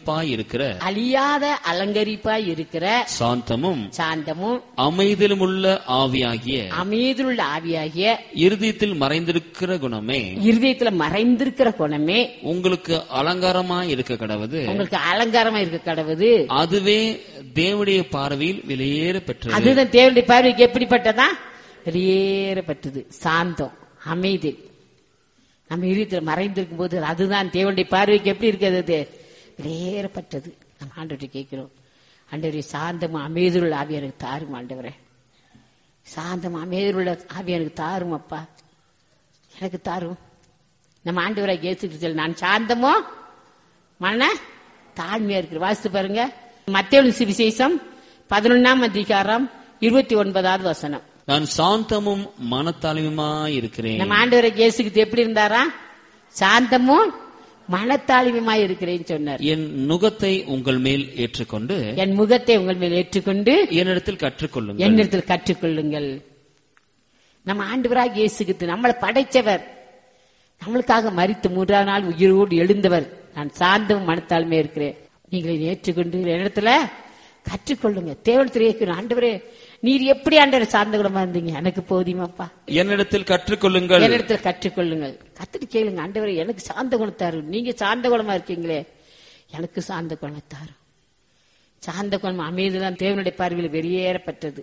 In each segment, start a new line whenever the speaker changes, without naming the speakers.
அலங்கரிப்பாய் இருக்கிற
அழியாத அலங்கரிப்பாய் இருக்கிற
சாந்தமும்
சாந்தமும்
அமைதியிலுமுள்ள ஆவியாகிய
அமைதியுள்ள ஆவியாகிய
இருதயத்தில் மறைந்திருக்கிற குணமே
இருதயத்துல மறைந்திருக்கிற குணமே
உங்களுக்கு அலங்காரமாய் இருக்க கடவுது
உங்களுக்கு அலங்காரமா இருக்க கடவுது
அதுவே தேவனுடைய பார்வையில் விலையேற பெற்றது
அதுதான் தேவனுடைய பார்வைக்கு எப்படிப்பட்டதா வெளியேறப்பட்டது சாந்தம் அமைதி நம்ம இருதயத்துல மறைந்திருக்கும் போது அதுதான் தேவனுடைய பார்வைக்கு எப்படி இருக்கிறது அது வெளியேறப்பட்டது நம்ம ஆண்டவர்கிட்ட கேட்கிறோம் ஆண்டவரே சாந்தம் அமைதியுள்ள ஆவி எனக்கு தாரும் ஆண்டவரே சாந்தம் அமைதியுள்ள ஆவி எனக்கு தாரும் அப்பா எனக்கு தாரும் நம்ம ஆண்டவராக இயேசு கிறிஸ்துவில் நான் சாந்தமோ மன தாழ்மையா இருக்கு வாசித்து பாருங்க மத்திய சுவிசேஷம் பதினொன்னாம் அதிகாரம் இருபத்தி ஒன்பதாவது வசனம்
நான் சாந்தமும் மனத்தாழ்மையுமாய் இருக்கிறேன்
நம்ம ஆண்டவரை இயேசுக்கு எப்படி இருந்தாரா சாந்தமும் மனத்தாழ்மையுமாய் இருக்கிறேன்னு சொன்னார்
என் நுகத்தை உங்கள் மேல் ஏற்றுக்கொண்டு
என் முகத்தை உங்கள் மேல் ஏற்றுக்கொண்டு
என்னிடத்தில் கற்றுக்கொள்ளுங்கள்
என்னிடத்தில் கற்றுக்கொள்ளுங்கள் நம்ம ஆண்டவராக இயேசுக்கு நம்மளை படைச்சவர் நம்மளுக்காக மரித்து மூன்றாம் நாள் உயிரோடு எழுந்தவர் நான் சாந்தம் மனத்தாழ்மை இருக்கிறேன் நீங்கள் இதை ஏற்றுக்கொண்டு என்னிடத்துல கற்றுக்கொள்ளுங்க தேவனத்தில் ஏற்கணும் ஆண்டவரே நீர் எப்படி ஆண்டவர் சார்ந்த குணமா இருந்தீங்க எனக்கு போதியமாப்பா
என்னிடத்தில் கற்றுக்கொள்ளுங்கள்
என்னிடத்தில் கற்றுக்கொள்ளுங்கள் கத்துட்டு கேளுங்க ஆண்டவரே எனக்கு சாந்த குணத்தாரு நீங்க சாந்த குணமா இருக்கீங்களே எனக்கு சாந்த குணத்தாரு சாந்த குணம் அமைதிதான் தேவனுடைய பார்வையில் வெளியேறப்பட்டது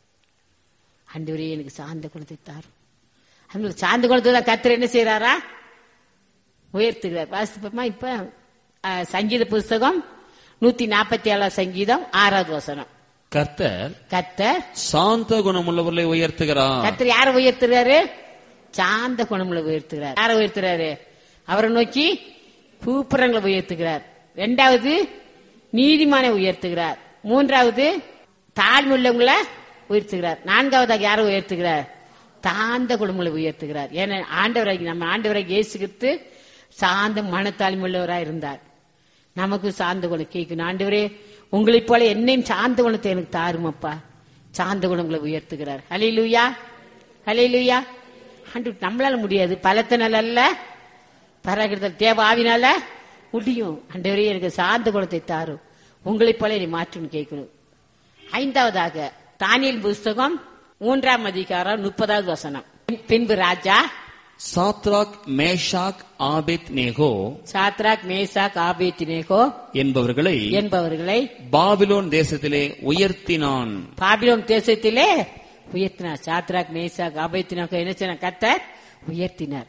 ஆண்டவரே எனக்கு சாந்த குணத்தை தாரும் அந்த சாந்த குணத்தை தான் கத்தர் என்ன செய்யறாரா உயர்த்துகிறார் வாசிப்போமா இப்ப அஹ், சங்கீத புஸ்தகம் நூத்தி நாற்பத்தி ஏழாம் சங்கீதம் ஆறாவது வசனம்
கர்த்தர்
கத்தர்
சாந்த குணமுள்ளவர்களை உயர்த்துகிறார்
கத்தர் யாரை உயர்த்துறாரு சாந்த குணமுள்ள உயர்த்துகிறார் யாரை உயர்த்துறாரு அவரை நோக்கி கூப்புறங்களை உயர்த்துகிறார் ரெண்டாவது நீதிமானை உயர்த்துகிறார் மூன்றாவது தாழ்மையுள்ளவங்களை உயர்த்துகிறார் நான்காவதாக யாரை உயர்த்துகிறார் தாந்த குடும்பங்களை உயர்த்துகிறார் ஏன்னா ஆண்டவராகி நம்ம ஆண்டவராகி இயேசுகிட்டு சாந்த மனத்தாழ்மையுள்ளவராக இருந்தார் நமக்கு சாந்த குணம் கேட்கணும் ஆண்டவரே உங்களைப் போல என்னையும் சாந்த குணத்தை எனக்கு தாருமப்பா சாந்த குணங்களை உயர்த்துகிறார் ஹலே லூயா ஹலே லூயா ஆண்டு நம்மளால முடியாது பலத்தினால அல்ல பராகிருதல் தேவ ஆவினால முடியும் ஆண்டவரே எனக்கு சாந்த குணத்தை தாரும் உங்களைப் போல என்னை மாற்றும் கேட்கணும் ஐந்தாவதாக தானியல் புஸ்தகம் மூன்றாம் அதிகாரம் முப்பதாவது வசனம் பின்பு ராஜா
Shadrach Meshach Abednego
Shadrach Meshach Abednego
என்பவர்களை
என்பவர்களை
பாபிலோன் தேசத்திலே உயர்த்தினான்
பாபிலோன் தேசத்திலே உயர்த்தினார் சாத்ராக் மேசாக் ஆபேத்தினாக்கோ என்ன செய்ய கத்தர் உயர்த்தினார்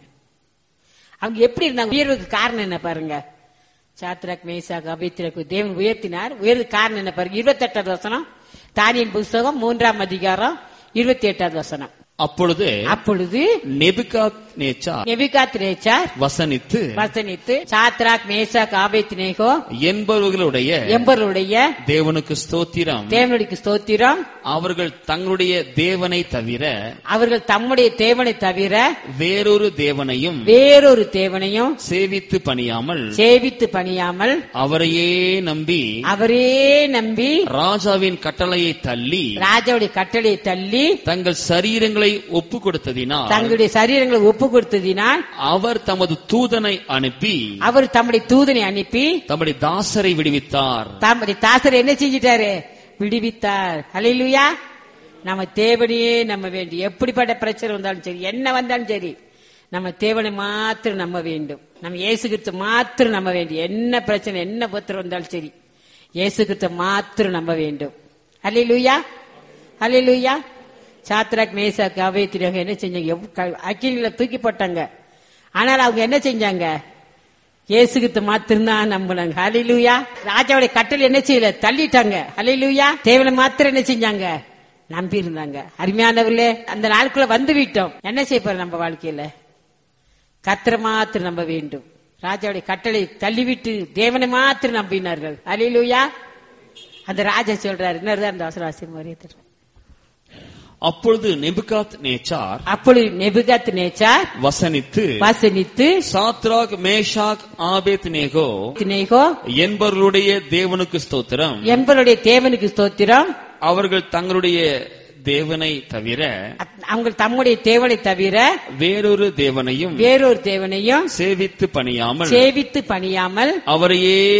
அவங்க எப்படி இருந்தாங்க உயர்வுக்கு காரணம் என்ன பாருங்க சாத்ராக் மேசாக் ஆபேத்தினாக்கு தேவன் உயர்த்தினார் உயர்வுக்கு காரணம் என்ன பாருங்க இருபத்தெட்டாவது வசனம் தானியல் புஸ்தகம் மூன்றாம் அதிகாரம் இருபத்தி எட்டாவது வசனம்
அப்பொழுது
அப்பொழுது
நெபுகாத் நேச்சா
நெபிகாத் ரேச்சார்
வசனித்து
வசனித்து சாத்ராக் மேசாக் ஆபேத்தினேகோ
என்பவர்களுடைய
எம்பருடைய
தேவனுக்கு ஸ்தோத்திரம்
தேவனுடைய ஸ்தோத்திரம்
அவர்கள் தங்களுடைய தேவனை தவிர
அவர்கள் தம்முடைய தேவனை தவிர
வேறொரு தேவனையும்
வேறொரு தேவனையும்
சேவித்து பணியாமல்
சேவித்து பணியாமல்
அவரையே நம்பி
அவரே நம்பி
ராஜாவின் கட்டளையை தள்ளி
ராஜாவுடைய கட்டளையை தள்ளி
தங்கள் சரீரங்களை ஒப்பு கொடுத்ததினால்
தங்களுடைய சரீரங்களை ஒப்பு கொடுத்ததினால்
அவர் தமது தூதனை அனுப்பி
அவர் தம்முடைய தூதனை அனுப்பி
தம்முடைய தாசரை விடுவித்தார்
தம்முடைய தாசரை என்ன செஞ்சிட்டாரு விடுவித்தார் ஹalleluya நம்ம தேவனையே நம்ம வேண்டும் எப்படிப்பட்ட பிரச்சனை வந்தாலும் சரி என்ன வந்தாலும் சரி நம்ம தேவனை மாத்திரம் நம்ப வேண்டும் நம்ம இயேசு கிறிஸ்து மாத்திரம் நம்ப வேண்டும் என்ன பிரச்சனை என்ன பத்திரம் வந்தாலும் சரி இயேசு கிறிஸ்து மாத்திரம் நம்ப வேண்டும் ஹalleluya ஹalleluya சாத்ராக் மேசாக் அவைத்திரங்க என்ன செஞ்சாங்க எவ்- க- அக்கினியில தூக்கி போட்டாங்க ஆனால் அவங்க என்ன செஞ்சாங்க இயேசுகிட்ட மாத்திரம்தான் நம்பினாங்க ஹalleluya ராஜாவுடைய கட்டளை என்ன செய்யல தள்ளிட்டாங்க ஹalleluya தேவனை மாத்திரம் என்ன செஞ்சாங்க நம்பி இருந்தாங்க அருமையானவர்களே அந்த நாளுக்குள்ள வந்து விட்டோம் என்ன செய்ய போறோம் நம்ம வாழ்க்கையில கத்திர மாத்திரம் நம்ப வேண்டும் ராஜாவுடைய கட்டளை தள்ளிவிட்டு தேவனை மாத்திரம் நம்பினார்கள் ஹalleluya அந்த ராஜா சொல்றாரு இன்னொரு அந்த அவசரவாசி மரியத்தில்
அப்பொழுது நெபுகாத் நேச்சார்
அப்பொழுது நெபுகத் நேச்சார்
வசனித்து
வசனித்து
சாத்ராக் மேஷாக் ஆபேத் நேகோ
தினேகோ
என்பவர்களுடைய தேவனுக்கு ஸ்தோத்திரம்
எம்பருடைய தேவனுக்கு ஸ்தோத்திரம்
அவர்கள் தங்களுடைய தேவனை தவிர
அவங்க தம்முடைய தேவனை தவிர
வேறொரு தேவனையும்
வேறொரு தேவனையும்
சேவித்து பணியாமல்
சேவித்து பணியாமல்
அவரையே